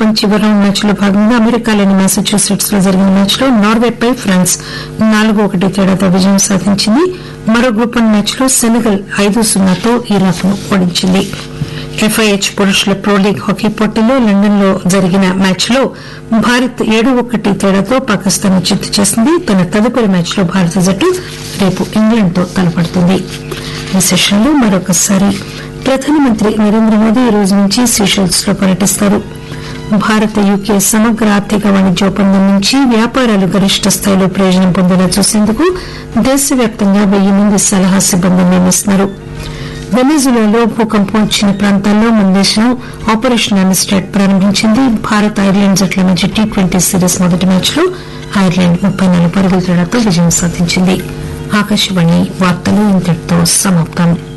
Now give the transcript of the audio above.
open చివరి round match లో భాగంగా అమెరికాలోని మాసచ్యూసెట్స్ లో జరిగిన మ్యాచ్ లో నార్వేపై ఫ్రాన్స్ నాలుగు ఒకటి తేడాతో విజయం సాధించింది మరో గ్రూప్ వన్ మ్యాచ్ లో సెనెగల్ ఐదు సున్నాతో ఇరాక్ ను ఓడించింది ఎఫ్ఐహెచ్ పురుషుల ప్రో లీగ్ హాకీ పోటీలో లండన్ లో జరిగిన మ్యాచ్ లో భారత్ ఏడు ఒకటి తేడాతో పాకిస్తాన్ ను చిత్తు చేసింది తన తదుపరి మ్యాచ్ లో భారత జట్టు రేపు ఇంగ్లాండ్ తో తలపడుతుంది విశేషంలో మరొకసారి ప్రధానమంత్రి నరేంద్ర మోదీ ఈ రోజు నుంచి సీషెల్స్ లో పర్యటిస్తారు భారత యూకే సమగ్ర ఆర్థిక వాణిజ్య ఒప్పందం నుంచి వ్యాపారాలు గరిష్ట స్థాయిలో ప్రయోజనం పొందేలా చూసేందుకు దేశవ్యాప్తంగా వెయ్యి మంది సలహా సిబ్బందిని నియమిస్తున్నారు వెనిజులాలో భూకంపం వచ్చిన ప్రాంతాల్లో మన దేశం ఆపరేషన్ అమిస్టాట్ ప్రారంభించింది భారత్ ఐర్లాండ్ జట్ల మధ్య టీ ట్వంటీ సిరీస్ మొదటి మ్యాచ్ లో ఐర్లాండ్ ముప్పై నాలుగు పరుగుల తేడాతో విజయం సాధించింది ఆకాశవాణి వార్తలు ఇంతటితో సమాప్తం